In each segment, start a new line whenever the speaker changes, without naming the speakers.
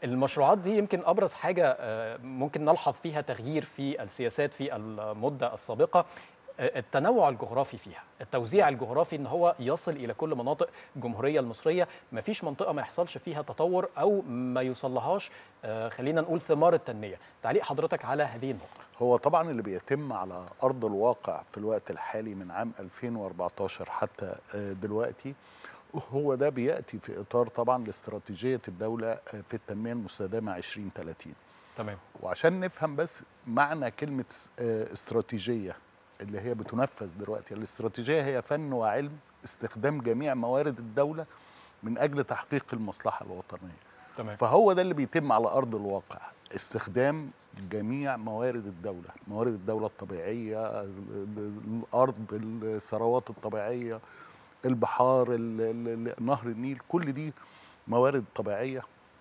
المشروعات دي يمكن ابرز حاجه ممكن نلحظ فيها تغيير في السياسات في المده السابقه التنوع الجغرافي فيها التوزيع الجغرافي ان هو يصل الى كل مناطق الجمهوريه المصريه ما فيش منطقه ما يحصلش فيها تطور او ما يوصلهاش خلينا نقول ثمار التنميه تعليق حضرتك على هذه النقطه
هو طبعا اللي بيتم على ارض الواقع في الوقت الحالي من عام 2014 حتى دلوقتي هو ده بياتي في اطار طبعا لاستراتيجيه الدوله في التنميه المستدامه 2030
تمام
وعشان نفهم بس معنى كلمه استراتيجيه اللي هي بتنفذ دلوقتي الاستراتيجيه هي فن وعلم استخدام جميع موارد الدوله من اجل تحقيق المصلحه الوطنيه
تمام
فهو ده اللي بيتم على ارض الواقع استخدام جميع موارد الدوله موارد الدوله الطبيعيه الارض الثروات الطبيعيه البحار نهر النيل كل دي موارد طبيعيه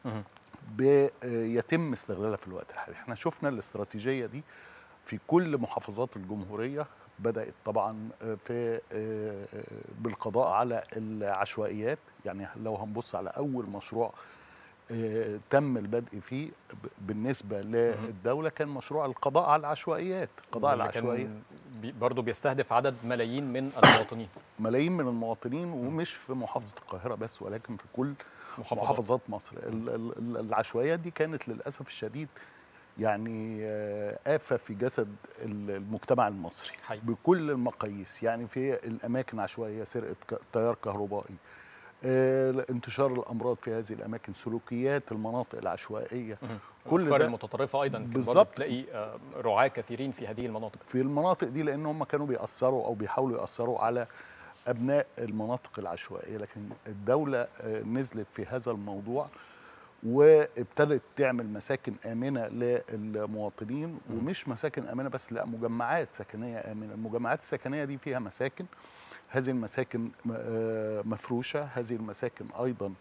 بيتم استغلالها في الوقت الحالي احنا شفنا الاستراتيجيه دي في كل محافظات الجمهوريه بدات طبعا في بالقضاء على العشوائيات يعني لو هنبص على اول مشروع تم البدء فيه بالنسبه للدوله كان مشروع القضاء على العشوائيات القضاء على العشوائيات
برضه بيستهدف عدد ملايين من المواطنين
ملايين من المواطنين ومش في محافظه القاهره بس ولكن في كل محافظات, محافظات مصر العشوائيات دي كانت للاسف الشديد يعني آفة في جسد المجتمع المصري
حي.
بكل المقاييس يعني في الأماكن عشوائية سرقة تيار كهربائي انتشار الأمراض في هذه الأماكن سلوكيات المناطق العشوائية
كل ده المتطرفة أيضا
بالظبط
تلاقي رعاة كثيرين في هذه المناطق
في المناطق دي لأن هم كانوا بيأثروا أو بيحاولوا يأثروا على أبناء المناطق العشوائية لكن الدولة نزلت في هذا الموضوع وابتدت تعمل مساكن امنه للمواطنين ومش مساكن امنه بس لا مجمعات سكنيه امنه المجمعات السكنيه دي فيها مساكن هذه المساكن مفروشه هذه المساكن ايضا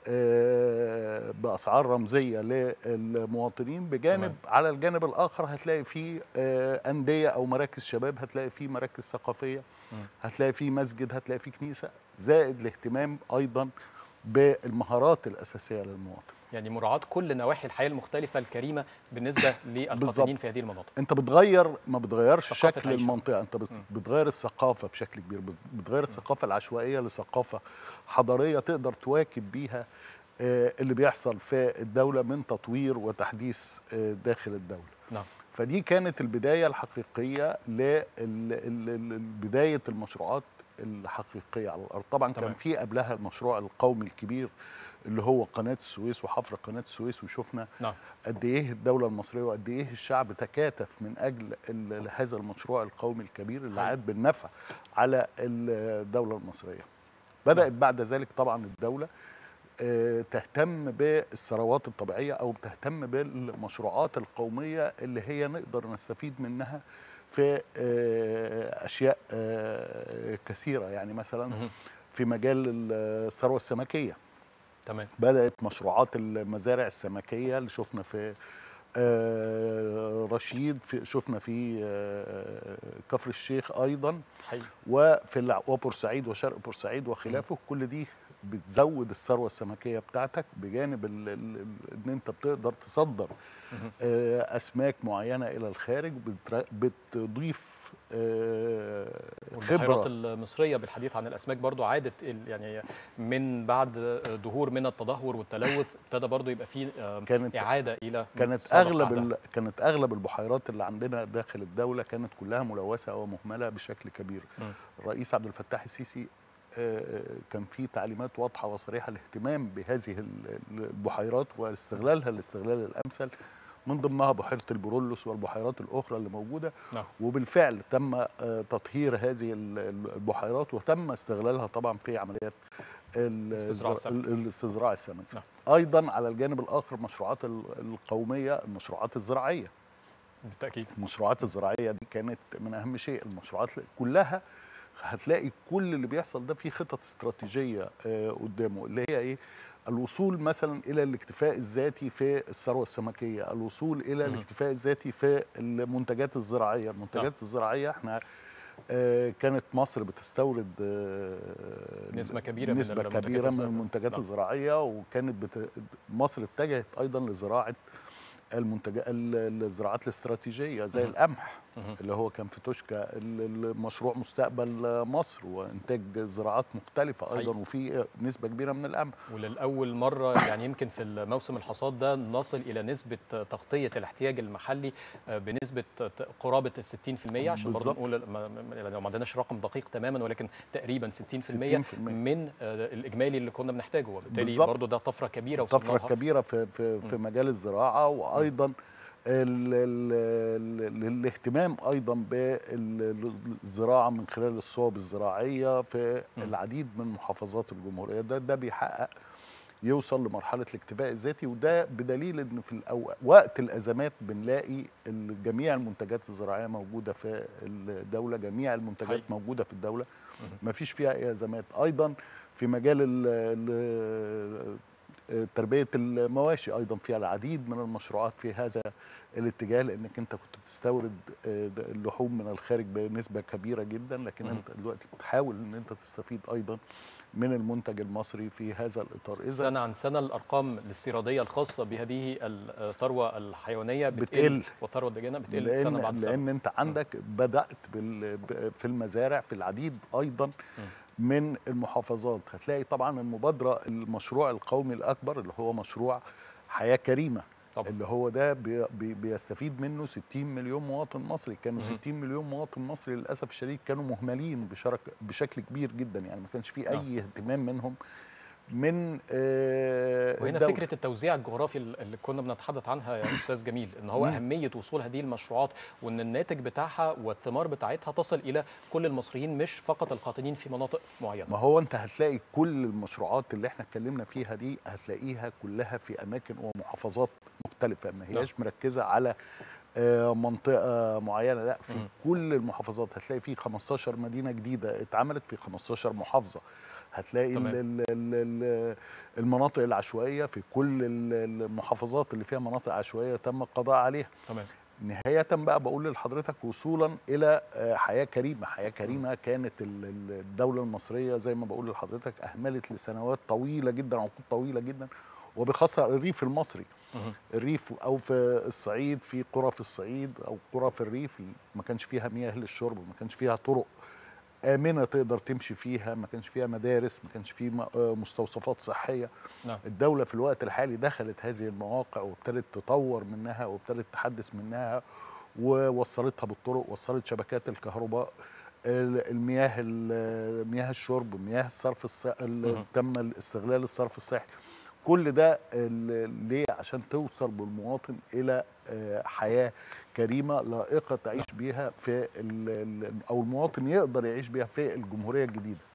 باسعار رمزيه للمواطنين بجانب
تمام.
على الجانب الاخر هتلاقي فيه انديه او مراكز شباب هتلاقي فيه مراكز ثقافيه هتلاقي فيه مسجد هتلاقي فيه كنيسه زائد الاهتمام ايضا بالمهارات الاساسيه للمواطن
يعني مراعاه كل نواحي الحياه المختلفه الكريمه بالنسبه للقاطنين في هذه المناطق
انت بتغير ما بتغيرش
ثقافة
شكل
عيشة.
المنطقه انت بت- بتغير الثقافه بشكل كبير بت- بتغير الثقافه العشوائيه لثقافه حضاريه تقدر تواكب بيها آه، اللي بيحصل في الدوله من تطوير وتحديث آه، داخل الدوله
نعم
فدي كانت البدايه الحقيقيه لبدايه المشروعات الحقيقيه على الارض طبعا
تمام.
كان في قبلها المشروع القومي الكبير اللي هو قناه السويس وحفر قناه السويس وشفنا
نعم
قد ايه الدوله المصريه وقد ايه الشعب تكاتف من اجل ال- هذا المشروع القومي الكبير اللي
حقيقي.
عاد بالنفع على الدوله المصريه بدات بعد ذلك طبعا الدوله آه، تهتم بالثروات الطبيعيه او تهتم بالمشروعات القوميه اللي هي نقدر نستفيد منها في آه، اشياء آه، كثيره يعني مثلا
مهم.
في مجال الثروه السمكيه
تمام
بدات مشروعات المزارع السمكيه اللي شفنا في آه، رشيد في شفنا في آه، كفر الشيخ ايضا
حقيقي
وفي الع- وبورسعيد وشرق بورسعيد وخلافه كل دي بتزود الثروه السمكيه بتاعتك بجانب ال- ال- ال- ان انت بتقدر تصدر
مهم.
آه، اسماك معينه الى الخارج بتر- بتضيف آه،
والبحيرات
خبره
المصريه بالحديث عن الاسماك برضو عادت ال- يعني من بعد دهور من التدهور والتلوث ابتدى برضو يبقى في آه،
كانت
اعاده الى
كانت
سابق
اغلب
عهدها.
ال... كانت اغلب البحيرات اللي عندنا داخل الدوله كانت كلها ملوثه ومهمله بشكل كبير
مم.
الرئيس عبد الفتاح السيسي آه، كان في تعليمات واضحه وصريحه الاهتمام بهذه ال- البحيرات واستغلالها الاستغلال الامثل من ضمنها بحيره البرولوس والبحيرات الاخرى اللي موجوده
نعم
وبالفعل تم آه، تطهير هذه ال- ال- البحيرات وتم استغلالها طبعا في عمليات ال-
استزراع
الز-
السمك.
الاستزراع السمكي
نعم.
ايضا على الجانب الاخر المشروعات ال- القوميه المشروعات الزراعيه
بالتاكيد
المشروعات الزراعيه دي كانت من اهم شيء المشروعات كلها هتلاقي كل اللي بيحصل ده في خطط استراتيجيه آه، قدامه اللي هي ايه الوصول مثلا الى الاكتفاء الذاتي في الثروه السمكيه الوصول الى
مم.
الاكتفاء الذاتي في المنتجات الزراعيه المنتجات
نعم.
الزراعيه احنا آه، كانت مصر بتستورد آه،
نسبة كبيرة من
نسبة
المنتجات
كبيرة من
الزراعية.
المنتجات
نعم.
الزراعية وكانت بت... مصر اتجهت أيضا لزراعة المنتجات الزراعات الاستراتيجية زي
مهم.
القمح
مهم.
اللي هو كان في توشكا ال- المشروع مستقبل مصر وإنتاج زراعات مختلفة أيضا
حقيقي.
وفي نسبة كبيرة من القمح
وللأول مرة يعني يمكن في الموسم الحصاد ده نصل إلى نسبة تغطية الاحتياج المحلي آه، بنسبة ت- قرابة ال 60% عشان برضه
بالظبط.
نقول ما- ما يعني ما عندناش رقم دقيق تماما ولكن تقريبا 60%,
60%
من آه، الإجمالي اللي كنا بنحتاجه وبالتالي
بالظبط.
برضه ده طفرة كبيرة وصلنا
طفرة
لها.
كبيرة في في في مجال الزراعة وأيضا ال ال ال الاهتمام أيضا بالزراعة من خلال الصوب الزراعية في
م.
العديد من محافظات الجمهورية ده ده بيحقق يوصل لمرحلة الاكتفاء الذاتي وده بدليل ان في الأو... وقت الازمات بنلاقي ال- جميع المنتجات الزراعية موجودة في الدولة جميع المنتجات
حقيقي.
موجودة في الدولة
مهم.
ما فيش فيها اي ازمات ايضا في مجال ال ال تربيه المواشي ايضا فيها العديد من المشروعات في هذا الاتجاه لانك انت كنت بتستورد آه، اللحوم من الخارج بنسبه كبيره جدا لكن
مهم.
انت دلوقتي بتحاول ان انت تستفيد ايضا من المنتج المصري في هذا الاطار اذا
سنة عن سنة الأرقام الاستيرادية الخاصة بهذه الثروة الحيوانية بتقل,
بتقل.
والثروة الدجاجة بتقل سنة
لان
بعد سنة
لان انت عندك بدات بال- ب- في المزارع في العديد ايضا من المحافظات هتلاقي طبعا المبادره المشروع القومي الاكبر اللي هو مشروع حياه كريمه
طبعا
اللي هو ده بي بي بيستفيد منه 60 مليون مواطن مصري كانوا
مهم.
60 مليون مواطن مصري للاسف الشديد كانوا مهملين بشرك بشكل كبير جدا يعني ما كانش في
نعم.
اي اهتمام منهم من آه
وهنا
الدولة.
فكره التوزيع الجغرافي اللي كنا بنتحدث عنها يا استاذ جميل ان هو
مم.
اهميه وصول هذه المشروعات وان الناتج بتاعها والثمار بتاعتها تصل الى كل المصريين مش فقط القاطنين في مناطق معينه
ما هو انت هتلاقي كل المشروعات اللي احنا اتكلمنا فيها دي هتلاقيها كلها في اماكن ومحافظات مختلفه ما هياش مركزه على آه، منطقه معينه لا في
مم.
كل المحافظات هتلاقي في 15 مدينه جديده اتعملت في 15 محافظه هتلاقي
تمام.
ال- ال- ال- ال- المناطق العشوائيه في كل ال- المحافظات اللي فيها مناطق عشوائيه تم القضاء عليها
تمام
نهاية بقى بقول لحضرتك وصولا إلى آه، حياة كريمة حياة كريمة كانت ال- ال- الدولة المصرية زي ما بقول لحضرتك أهملت لسنوات طويلة جدا عقود طويلة جدا وبخاصة الريف المصري
مهم.
الريف أو في الصعيد في قرى في الصعيد أو قرى في الريف ما كانش فيها مياه للشرب ما كانش فيها طرق آمنة تقدر تمشي فيها ما كانش فيها مدارس ما كانش فيه م- آه، مستوصفات صحية
نعم
الدولة في الوقت الحالي دخلت هذه المواقع وابتدت تطور منها وابتدت تحدث منها ووصلتها بالطرق وصلت شبكات الكهرباء ال- المياه ال- مياه الشرب مياه الصرف الص... ال-
مهم.
تم استغلال الصرف الصحي كل ده ال- ليه عشان توصل بالمواطن الى آه، حياه كريمه لائقه تعيش بيها في ال- ال- او المواطن يقدر يعيش بيها في الجمهوريه الجديده